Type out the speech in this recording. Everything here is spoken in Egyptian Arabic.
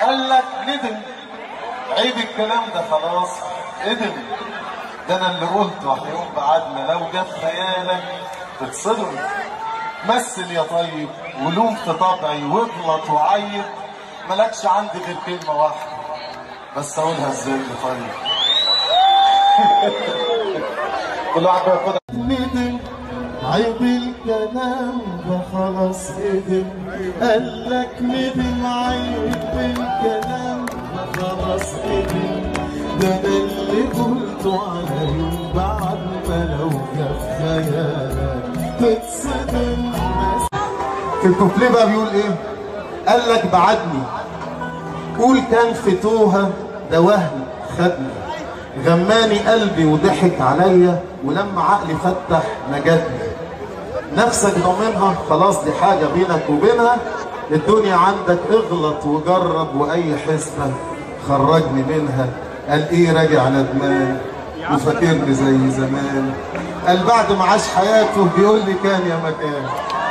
قال لك ندم عيب الكلام ده خلاص ندم ده انا اللي قلته هيقوم بعدنا لو جه في خيالك تتصدم مثل يا طيب ولوم في طبعي واغلط وعيب مالكش عندي غير كلمة واحدة بس اقولها ازاي يا طيب كل واحد بياخدها ندم عيب الكلام ده خلاص ندم قال لك ندم عيب الكلام ده خلاص ندم ده انا اللي قلته على يوم بعد ما لو جه في خيالك تتصدم بس في الكوبليه بقى بيقول ايه؟ قال لك بعدني قول كان في توها ده وهم خدني غماني قلبي وضحك عليا ولما عقلي فتح نجدني نفسك ضامنها خلاص دي حاجة بينك وبينها الدنيا عندك اغلط وجرب واي حسبة خرجني منها قال ايه راجع ندمان وفاكرني زي زمان قال بعد ما عاش حياته بيقول لي كان يا مكان